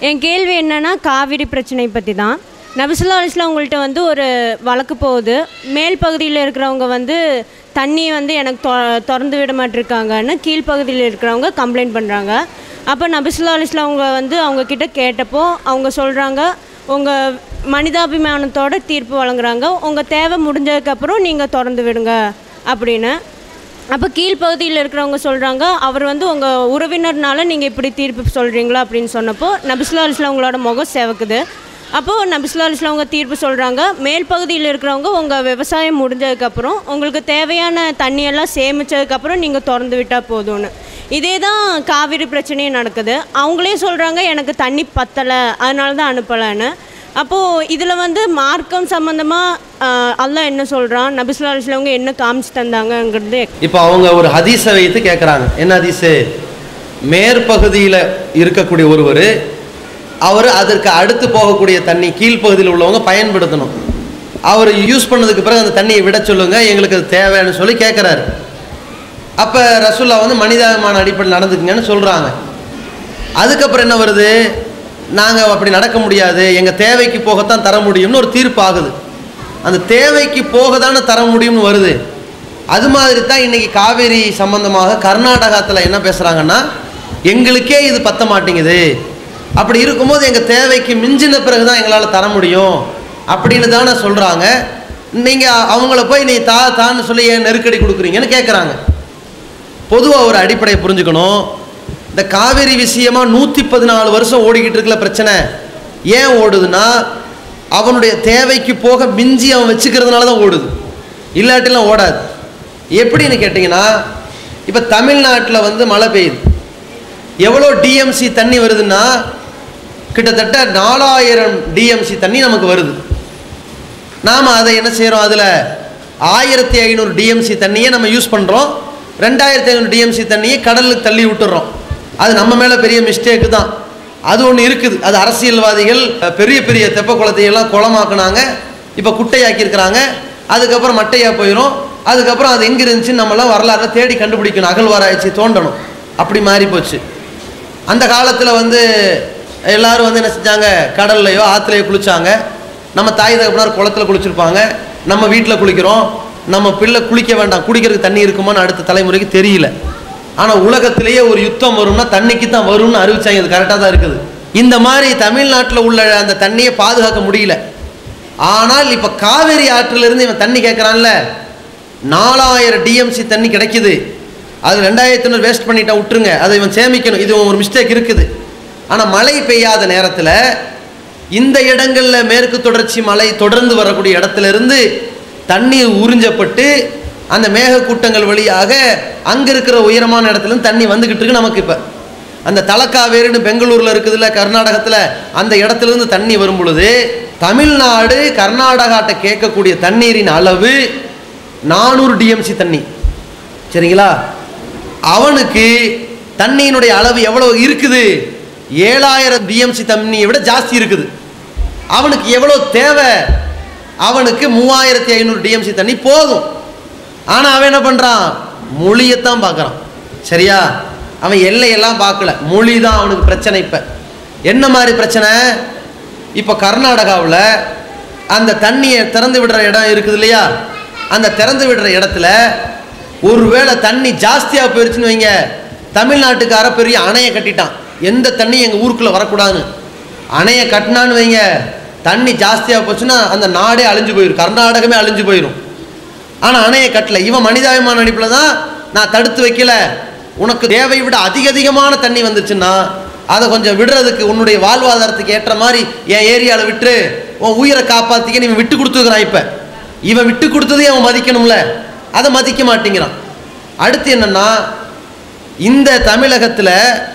என் கேள்வி என்னன்னா காவிரி பிரச்சனை பற்றி தான் நபிசுல்லா அலிஸ்லாம் உங்கள்கிட்ட வந்து ஒரு வழக்கு போகுது மேல் பகுதியில் இருக்கிறவங்க வந்து தண்ணி வந்து எனக்கு தொ திறந்து விட மாட்டிருக்காங்கன்னு கீழ்ப்பகுதியில் இருக்கிறவங்க கம்ப்ளைண்ட் பண்ணுறாங்க அப்போ நபிசுல்லா அலிஸ்லாம் அவங்க வந்து அவங்க கிட்ட கேட்டப்போ அவங்க சொல்கிறாங்க உங்கள் மனிதாபிமானத்தோட தீர்ப்பு வழங்குறாங்க உங்கள் தேவை முடிஞ்சதுக்கப்புறம் நீங்கள் திறந்து விடுங்க அப்படின்னு அப்போ கீழ்ப்பகுதியில் இருக்கிறவங்க சொல்கிறாங்க அவர் வந்து உங்கள் உறவினர்னால நீங்கள் இப்படி தீர்ப்பு சொல்கிறீங்களா அப்படின்னு சொன்னப்போ நபிசுல்லா அலிஸ்லாம் உங்களோட முகம் செவக்குது அப்போது நபிசுல்லா அலிஸ்லாம் அவங்க தீர்ப்பு சொல்கிறாங்க மேல் பகுதியில் இருக்கிறவங்க உங்கள் விவசாயம் முடிஞ்சதுக்கப்புறம் உங்களுக்கு தேவையான தண்ணியெல்லாம் சேமித்ததுக்கப்புறம் நீங்கள் திறந்து விட்டால் போதும்னு இதே தான் காவிரி பிரச்சனையும் நடக்குது அவங்களே சொல்கிறாங்க எனக்கு தண்ணி பத்தலை அதனால தான் அனுப்பலைன்னு அப்போது இதில் வந்து மார்க்கம் சம்மந்தமாக அல்லாஹ் என்ன சொல்கிறான் நபிசுல்லா அலிஸ்லாவங்க என்ன காமிச்சு தந்தாங்கங்கிறது இப்போ அவங்க ஒரு ஹதீஸை வைத்து கேட்குறாங்க என்ன ஹதீஸு மேற்பகுதியில் இருக்கக்கூடிய ஒருவர் அவர் அதற்கு அடுத்து போகக்கூடிய தண்ணி கீழ்ப்பகுதியில் உள்ளவங்க பயன்படுத்தணும் அவர் யூஸ் பண்ணதுக்கு பிறகு அந்த தண்ணியை விட சொல்லுங்க எங்களுக்கு அது தேவைன்னு சொல்லி கேட்குறாரு அப்போ ரசுல்லா வந்து மனிதாபிமான அடிப்படையில் நடந்துக்குங்கன்னு சொல்கிறாங்க அதுக்கப்புறம் என்ன வருது நாங்கள் அப்படி நடக்க முடியாது எங்கள் தேவைக்கு போகத்தான் தர முடியும்னு ஒரு தீர்ப்பு ஆகுது அந்த தேவைக்கு போக தானே தர முடியும்னு வருது அது மாதிரி தான் இன்றைக்கி காவேரி சம்பந்தமாக கர்நாடகத்தில் என்ன பேசுகிறாங்கன்னா எங்களுக்கே இது பத்த மாட்டேங்குது அப்படி இருக்கும்போது எங்கள் தேவைக்கு மிஞ்சின பிறகு தான் எங்களால் தர முடியும் அப்படின்னு தானே சொல்கிறாங்க நீங்கள் அவங்கள போய் நீ தா தான்னு சொல்லி ஏன் நெருக்கடி கொடுக்குறீங்கன்னு கேட்குறாங்க பொதுவாக ஒரு அடிப்படையை புரிஞ்சுக்கணும் இந்த காவேரி விஷயமா நூற்றி பதினாலு வருஷம் ஓடிக்கிட்டு இருக்கல பிரச்சனை ஏன் ஓடுதுன்னா அவனுடைய தேவைக்கு போக மிஞ்சி அவன் வச்சுக்கிறதுனால தான் ஓடுது இல்லாட்டிலாம் ஓடாது எப்படின்னு கேட்டிங்கன்னா இப்போ தமிழ்நாட்டில் வந்து மழை பெய்யுது எவ்வளோ டிஎம்சி தண்ணி வருதுன்னா கிட்டத்தட்ட நாலாயிரம் டிஎம்சி தண்ணி நமக்கு வருது நாம் அதை என்ன செய்கிறோம் அதில் ஆயிரத்தி ஐநூறு டிஎம்சி தண்ணியை நம்ம யூஸ் பண்ணுறோம் ரெண்டாயிரத்தி ஐநூறு டிஎம்சி தண்ணியை கடலுக்கு தள்ளி விட்டுறோம் அது நம்ம மேலே பெரிய மிஸ்டேக்கு தான் அது ஒன்று இருக்குது அது அரசியல்வாதிகள் அஹ், பெரிய பெரிய தெப்ப குளத்தையெல்லாம் குளமாக்குனாங்க இப்போ குட்டையாக்கியிருக்கிறாங்க அதுக்கப்புறம் மட்டையாக போயிடும் அதுக்கப்புறம் அது எங்கே இருந்துச்சுன்னு நம்மளாம் வரலாறு தேடி கண்டுபிடிக்கணும் அகழ்வாராய்ச்சி தோண்டணும் அப்படி மாறி போச்சு அந்த காலத்தில் வந்து எல்லாரும் வந்து என்ன செஞ்சாங்க கடல்லையோ ஆற்றுலையோ குளிச்சாங்க நம்ம தாய் தகப்பனார் குளத்துல குளிச்சிருப்பாங்க நம்ம வீட்டில் குளிக்கிறோம் நம்ம பிள்ளை குளிக்க வேண்டாம் குடிக்கிறதுக்கு தண்ணி இருக்குமான்னு அடுத்த தலைமுறைக்கு தெரியல ஆனால் உலகத்திலேயே ஒரு யுத்தம் வரும்னா தண்ணிக்கு தான் வரும்னு அறிவிச்சாங்க இது கரெக்டாக தான் இருக்குது இந்த மாதிரி தமிழ்நாட்டில் உள்ள அந்த தண்ணியை பாதுகாக்க முடியல ஆனால் இப்போ காவேரி ஆற்றிலிருந்து இவன் தண்ணி கேட்குறான்ல நாலாயிரம் டிஎம்சி தண்ணி கிடைக்குது அது ரெண்டாயிரத்தி ஐநூறு வேஸ்ட் பண்ணிட்டா விட்டுருங்க அதை இவன் சேமிக்கணும் இது ஒரு மிஸ்டேக் இருக்குது ஆனால் மழை பெய்யாத நேரத்தில் இந்த இடங்களில் மேற்கு தொடர்ச்சி மலை தொடர்ந்து வரக்கூடிய இடத்துல இருந்து தண்ணீர் உறிஞ்சப்பட்டு அந்த மேகக்கூட்டங்கள் வழியாக அங்கே இருக்கிற உயரமான இடத்துல இருந்து தண்ணி வந்துக்கிட்டு இருக்கு நமக்கு இப்போ அந்த தலக்காவேரின்னு பெங்களூரில் இருக்குதுல்ல கர்நாடகத்தில் அந்த இடத்துல இருந்து தண்ணி வரும் பொழுது தமிழ்நாடு கர்நாடகாட்ட கேட்கக்கூடிய தண்ணீரின் அளவு நானூறு டிஎம்சி தண்ணி சரிங்களா அவனுக்கு தண்ணியினுடைய அளவு எவ்வளவு இருக்குது ஏழாயிரம் டிஎம்சி தண்ணியை விட ஜாஸ்தி இருக்குது அவனுக்கு எவ்வளோ தேவை அவனுக்கு மூவாயிரத்தி ஐநூறு டிஎம்சி தண்ணி போதும் ஆனால் அவன் என்ன பண்ணுறான் மொழியைத்தான் பார்க்குறான் சரியா அவன் எல்லையெல்லாம் பார்க்கல மொழி தான் அவனுக்கு பிரச்சனை இப்போ என்ன மாதிரி பிரச்சனை இப்போ கர்நாடகாவில் அந்த தண்ணியை திறந்து விடுற இடம் இருக்குது இல்லையா அந்த திறந்து விடுற இடத்துல ஒருவேளை தண்ணி ஜாஸ்தியாக போயிருச்சுன்னு வைங்க தமிழ்நாட்டுக்கார பெரிய அணையை கட்டிட்டான் எந்த தண்ணி எங்கள் ஊருக்குள்ளே வரக்கூடாதுன்னு அணையை கட்டினான்னு வைங்க தண்ணி ஜாஸ்தியாக போச்சுன்னா அந்த நாடே அழிஞ்சு போயிடும் கர்நாடகமே அழிஞ்சு போயிடும் ஆனால் அணையை கட்டல இவன் மனிதாபிமான அடிப்பில் தான் நான் தடுத்து வைக்கல உனக்கு தேவையை விட அதிக அதிகமான தண்ணி வந்துச்சுன்னா அதை கொஞ்சம் விடுறதுக்கு உன்னுடைய வாழ்வாதாரத்துக்கு ஏற்ற மாதிரி என் ஏரியாவில் விட்டுரு உன் உயிரை காப்பாற்றிக்க இவன் விட்டு கொடுத்துருக்குறான் இப்போ இவன் விட்டு கொடுத்ததையும் அவன் மதிக்கணும்ல அதை மதிக்க மாட்டேங்கிறான் அடுத்து என்னன்னா இந்த தமிழகத்தில்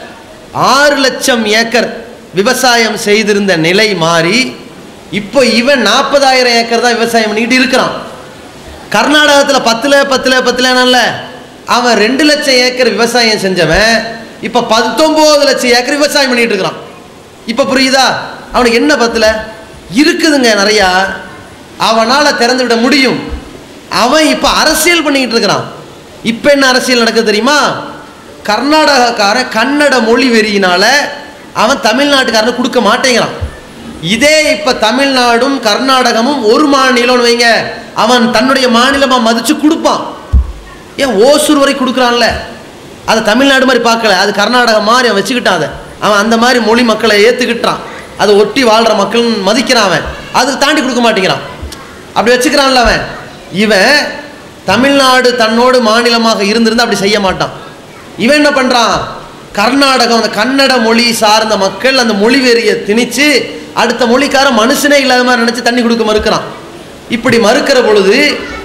ஆறு லட்சம் ஏக்கர் விவசாயம் செய்திருந்த நிலை மாறி இப்போ இவன் நாற்பதாயிரம் ஏக்கர் தான் விவசாயம் பண்ணிக்கிட்டு இருக்கிறான் கர்நாடகத்தில் பத்தில் பத்தில் பத்துலனால அவன் ரெண்டு லட்சம் ஏக்கர் விவசாயம் செஞ்சவன் இப்போ பத்தொம்போது லட்சம் ஏக்கர் விவசாயம் பண்ணிட்டு இருக்கிறான் இப்போ புரியுதா அவனுக்கு என்ன பத்தில் இருக்குதுங்க நிறையா அவனால் திறந்து விட முடியும் அவன் இப்போ அரசியல் பண்ணிக்கிட்டு இருக்கிறான் இப்போ என்ன அரசியல் நடக்குது தெரியுமா கர்நாடகக்காரன் கன்னட மொழி வெறியினால அவன் தமிழ்நாட்டுக்காரனுக்கு கொடுக்க மாட்டேங்கிறான் இதே இப்ப தமிழ்நாடும் கர்நாடகமும் ஒரு மாநிலம்னு வைங்க அவன் தன்னுடைய மாநிலமா மதிச்சு கொடுப்பான் ஏன் ஓசூர் வரை கொடுக்குறான்ல அதை தமிழ்நாடு மாதிரி பார்க்கல அது கர்நாடகா மாதிரி அவன் வச்சுக்கிட்டான் அதை அவன் அந்த மாதிரி மொழி மக்களை ஏற்றுக்கிட்டான் அதை ஒட்டி வாழ்கிற மக்கள் மதிக்கிறான் அவன் அதுக்கு தாண்டி கொடுக்க மாட்டேங்கிறான் அப்படி வச்சுக்கிறான்ல அவன் இவன் தமிழ்நாடு தன்னோடு மாநிலமாக இருந்திருந்தா அப்படி செய்ய மாட்டான் இவன் என்ன பண்ணுறான் கர்நாடகம் அந்த கன்னட மொழி சார்ந்த மக்கள் அந்த மொழி வெறியை திணிச்சு அடுத்த மொழிக்கார மனுஷனே இல்லாத மாதிரி நினச்சி தண்ணி கொடுக்க மறுக்கிறான் இப்படி மறுக்கிற பொழுது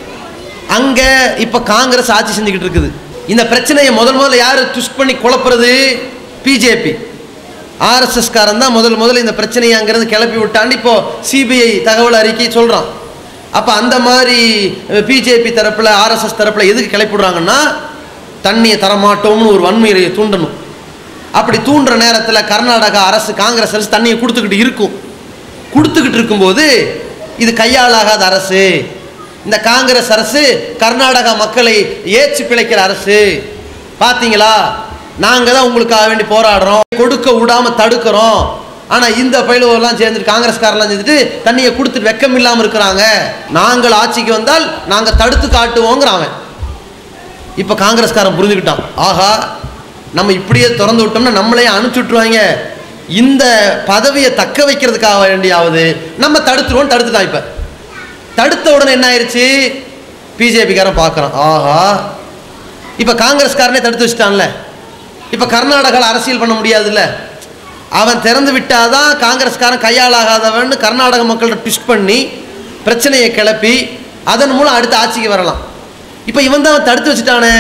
அங்க இப்ப காங்கிரஸ் ஆட்சி செஞ்சுக்கிட்டு இருக்குது இந்த பிரச்சனையை முதல் முதல்ல யாரு ட்விஸ்ட் பண்ணி குழப்புறது பிஜேபி ஆர்எஸ்எஸ் காரன் தான் முதல் முதல்ல இந்த பிரச்சனையை அங்கிருந்து கிளப்பி விட்டாண்டு இப்போ சிபிஐ தகவல் அறிக்கை சொல்றான் அப்ப அந்த மாதிரி பிஜேபி தரப்புல ஆர்எஸ்எஸ் தரப்புல எதுக்கு கிளப்பி விடுறாங்கன்னா தண்ணியை தரமாட்டோம்னு ஒரு வன்முறையை தூண்டணும் அப்படி தூண்டுற நேரத்தில் கர்நாடகா அரசு காங்கிரஸ் அரசு தண்ணியை கொடுத்துக்கிட்டு இருக்கும் கொடுத்துக்கிட்டு இருக்கும்போது இது கையாளாகாத அரசு இந்த காங்கிரஸ் அரசு கர்நாடகா மக்களை ஏச்சு பிழைக்கிற அரசு பாத்தீங்களா நாங்கள் தான் உங்களுக்காக வேண்டி போராடுறோம் கொடுக்க விடாம தடுக்கிறோம் ஆனால் இந்த பயிலுவெல்லாம் சேர்ந்துட்டு காங்கிரஸ்காரெல்லாம் சேர்ந்துட்டு தண்ணியை கொடுத்துட்டு வெக்கம் இல்லாமல் இருக்கிறாங்க நாங்கள் ஆட்சிக்கு வந்தால் நாங்கள் தடுத்து காட்டுவோங்கிறான் அவன் இப்போ காங்கிரஸ்காரன் புரிஞ்சுக்கிட்டான் ஆஹா நம்ம இப்படியே திறந்து விட்டோம்னா நம்மளே அனுப்பிச்சு விட்டுருவாங்க இந்த பதவியை தக்க வைக்கிறதுக்காக வேண்டியாவது நம்ம தடுத்துருவோம் தடுத்துட்டான் இப்போ தடுத்த உடனே என்ன ஆயிடுச்சு பிஜேபிக்காரன் பார்க்குறான் ஆஹா இப்போ காங்கிரஸ்காரனே தடுத்து வச்சுட்டான்ல இப்போ கர்நாடகாவில் அரசியல் பண்ண முடியாதுல்ல அவன் திறந்து விட்டாதான் காங்கிரஸ்காரன் கையாளாகாதவன் கர்நாடக மக்கள்கிட்ட ட்விஸ்ட் பண்ணி பிரச்சனையை கிளப்பி அதன் மூலம் அடுத்த ஆட்சிக்கு வரலாம் இப்போ இவன் தான் அவன் தடுத்து வச்சுட்டானே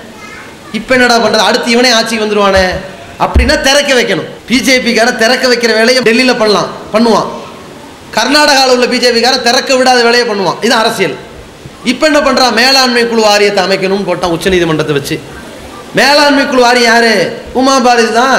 இப்போ என்னடா பண்ணுறது அடுத்து இவனே ஆட்சிக்கு வந்துருவானே அப்படின்னா திறக்க வைக்கணும் பிஜேபிக்காரன் திறக்க வைக்கிற வேலையை டெல்லியில் பண்ணலாம் பண்ணுவான் கர்நாடகாவில் உள்ள பிஜேபிக்காரன் திறக்க விடாத வேலையை பண்ணுவான் இது அரசியல் இப்போ என்ன பண்ணுறான் மேலாண்மை குழு வாரியத்தை அமைக்கணும்னு போட்டான் உச்சநீதிமன்றத்தை வச்சு மேலாண்மை குழு வாரியம் யாரு உமா பாரதி தான்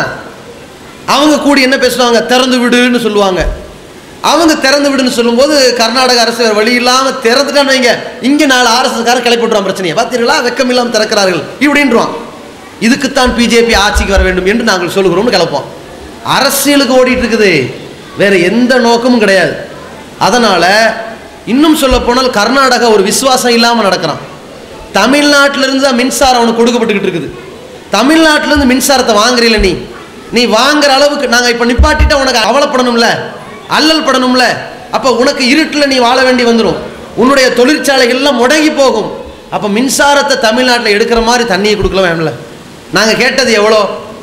அவங்க கூடி என்ன பேசுவாங்க திறந்து விடுன்னு சொல்லுவாங்க அவங்க திறந்து விடுன்னு சொல்லும்போது கர்நாடக அரசு வேறு வழி இல்லாமல் திறந்துட்டான்னு வைங்க இங்கே நாலு ஆர்எஸ்எஸ்காரன் கிளப்பி விட்றான் பிரச்சனையை பார்த்தீங்களா வெக்கம் இல்லாமல் திறக்கிறார்கள் இப்படின்றான் இதுக்குத்தான் பிஜேபி ஆட்சிக்கு வர வேண்டும் என்று நாங்கள் சொல்லுகிறோம்னு கிளப்போம் அரசியலுக்கு ஓடிட்டு இருக்குது வேற எந்த நோக்கமும் கிடையாது அதனால இன்னும் சொல்ல போனால் கர்நாடகா ஒரு விசுவாசம் இல்லாமல் நடக்கிறான் தமிழ்நாட்டிலிருந்து தான் மின்சாரம் அவனுக்கு கொடுக்கப்பட்டுக்கிட்டு இருக்குது தமிழ்நாட்டிலேருந்து மின்சாரத்தை வாங்குறீல நீ நீ வாங்குற அளவுக்கு நாங்கள் இப்போ நிப்பாட்டிட்டா உனக்கு அவலப்படணும்ல அல்லல் படணும்ல அப்போ உனக்கு இருட்டில் நீ வாழ வேண்டி வந்துடும் உன்னுடைய தொழிற்சாலைகள்லாம் முடங்கி போகும் அப்போ மின்சாரத்தை தமிழ்நாட்டில் எடுக்கிற மாதிரி தண்ணியை கொடுக்கலாம் வேணும்ல நாங்கள் கேட்டது எவ்வளோ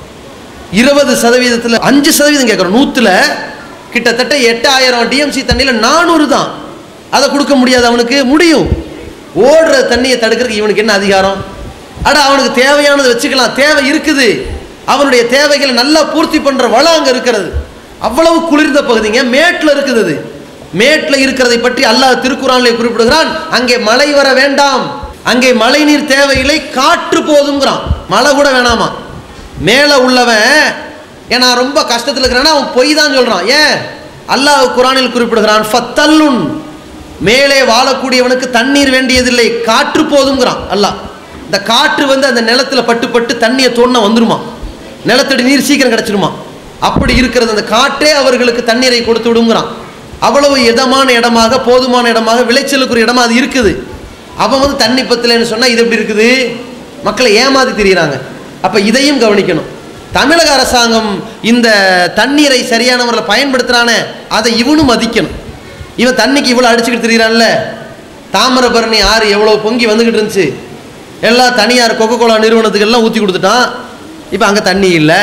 இருபது சதவீதத்தில் அஞ்சு சதவீதம் கேட்குறோம் நூற்றுல கிட்டத்தட்ட எட்டாயிரம் டிஎம்சி தண்ணியில் நானூறு தான் அதை கொடுக்க முடியாது அவனுக்கு முடியும் ஓடுற தண்ணியை தடுக்கிறதுக்கு இவனுக்கு என்ன அதிகாரம் அட அவனுக்கு தேவையானது வச்சுக்கலாம் தேவை இருக்குது அவனுடைய தேவைகளை நல்லா பூர்த்தி பண்ணுற வளம் அங்கே இருக்கிறது அவ்வளவு குளிர்ந்த பகுதிங்க மேட்டில் இருக்குது அது மேட்டில் இருக்கிறதை பற்றி அல்லாஹ் திருக்குறானிலே குறிப்பிடுகிறான் அங்கே மழை வர வேண்டாம் அங்கே மழை நீர் தேவையில்லை காற்று போதுங்கிறான் மழை கூட வேணாமா மேலே உள்ளவன் ஏன் நான் ரொம்ப கஷ்டத்தில் இருக்கிறேன்னா அவன் பொய் தான் சொல்கிறான் ஏன் அல்லாஹ் குரானில் குறிப்பிடுகிறான் ஃபத்தல்லுன் மேலே வாழக்கூடியவனுக்கு தண்ணீர் வேண்டியதில்லை காற்று போதுங்கிறான் அல்லாஹ் இந்த காற்று வந்து அந்த நிலத்துல பட்டு பட்டு தண்ணியை தோண வந்துருமா நிலத்தடி நீர் சீக்கிரம் கிடச்சிருமா அப்படி இருக்கிறது அந்த காற்றே அவர்களுக்கு தண்ணீரை கொடுத்து விடுங்கிறான் அவ்வளவு இதமான இடமாக போதுமான இடமாக விளைச்சலுக்குரிய இடமா அது இருக்குது அவன் வந்து தண்ணி பத்தலைன்னு சொன்னால் இது எப்படி இருக்குது மக்களை ஏமாத்தி திரியிறாங்க அப்போ இதையும் கவனிக்கணும் தமிழக அரசாங்கம் இந்த தண்ணீரை சரியான முறையில் பயன்படுத்துகிறானே அதை இவனும் மதிக்கணும் இவன் தண்ணிக்கு இவ்வளோ அடிச்சுக்கிட்டு திரியிறான்ல தாமிரபரணி ஆறு எவ்வளோ பொங்கி வந்துக்கிட்டு இருந்துச்சு எல்லாம் தனியார் கொக்கோ கோலா நிறுவனத்துக்கு எல்லாம் ஊற்றி கொடுத்துட்டான் இப்போ அங்கே தண்ணி இல்லை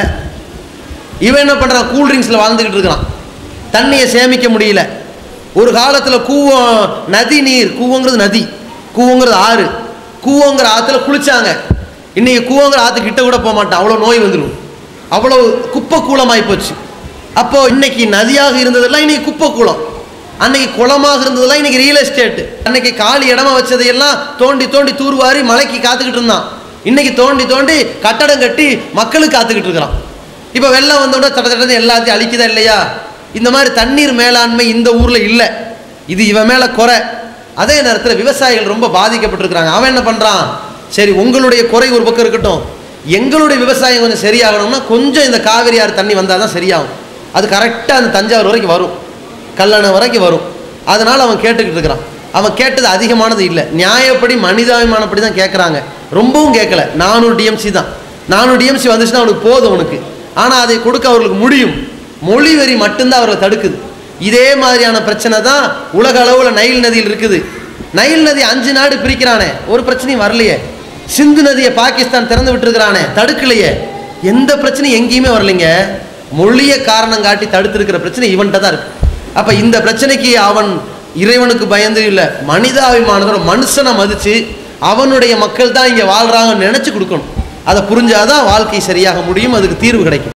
இவன் என்ன பண்ணுறான் கூல்ட்ரிங்க்ஸில் வாழ்ந்துக்கிட்டு இருக்கிறான் தண்ணியை சேமிக்க முடியல ஒரு காலத்தில் கூவம் நதி நீர் கூவங்கிறது நதி கூவங்கிறது ஆறு கூவங்கிற ஆற்றுல குளிச்சாங்க இன்னைக்கு கூவங்கிற ஆற்று கிட்ட கூட போக மாட்டான் அவ்வளோ நோய் வந்துடும் அவ்வளோ குப்பை கூலமாகி போச்சு அப்போ இன்னைக்கு நதியாக இருந்ததெல்லாம் இன்னைக்கு குப்பை கூலம் அன்னைக்கு குளமாக இருந்ததெல்லாம் இன்னைக்கு ரியல் எஸ்டேட் அன்னைக்கு காலி இடமா வச்சதையெல்லாம் தோண்டி தோண்டி தூர்வாரி மழைக்கு காத்துக்கிட்டு இருந்தான் இன்னைக்கு தோண்டி தோண்டி கட்டடம் கட்டி மக்களுக்கு காத்துக்கிட்டு இருக்கிறான் இப்போ வெள்ளம் வந்தோட தட தடன்னு எல்லாத்தையும் அழிக்குதா இல்லையா இந்த மாதிரி தண்ணீர் மேலாண்மை இந்த ஊரில் இல்லை இது இவன் மேலே குறை அதே நேரத்தில் விவசாயிகள் ரொம்ப பாதிக்கப்பட்டிருக்கிறாங்க அவன் என்ன பண்ணுறான் சரி உங்களுடைய குறை ஒரு பக்கம் இருக்கட்டும் எங்களுடைய விவசாயம் கொஞ்சம் சரியாகணும்னா கொஞ்சம் இந்த காவிரி ஆறு தண்ணி வந்தால் தான் சரியாகும் அது கரெக்டாக அந்த தஞ்சாவூர் வரைக்கும் வரும் கல்லணை வரைக்கும் வரும் அதனால் அவன் கேட்டுக்கிட்டு இருக்கிறான் அவன் கேட்டது அதிகமானது இல்லை நியாயப்படி மனிதாபிமானப்படி தான் கேட்குறாங்க ரொம்பவும் கேட்கல நானூறு டிஎம்சி தான் நானூறு டிஎம்சி வந்துச்சுன்னா அவனுக்கு போதும் அவனுக்கு ஆனால் அதை கொடுக்க அவர்களுக்கு முடியும் மொழி வரி மட்டும்தான் அவர்களை தடுக்குது இதே மாதிரியான பிரச்சனை தான் உலக அளவில் நைல் நதியில் இருக்குது நைல் நதி அஞ்சு நாடு பிரிக்கிறானே ஒரு பிரச்சனையும் வரலையே சிந்து நதியை பாகிஸ்தான் திறந்து விட்டுருக்கிறானே தடுக்கலையே எந்த பிரச்சனையும் எங்கேயுமே வரலைங்க மொழியை காரணம் காட்டி தடுத்திருக்கிற பிரச்சனை இவன்கிட்ட தான் இருக்கு அப்போ இந்த பிரச்சனைக்கு அவன் இறைவனுக்கு பயந்து இல்லை மனிதாபிமானத்தோட மனுஷனை மதித்து அவனுடைய மக்கள் தான் இங்கே வாழ்கிறாங்கன்னு நினச்சி கொடுக்கணும் அதை புரிஞ்சாதான் வாழ்க்கை சரியாக முடியும் அதுக்கு தீர்வு கிடைக்கும்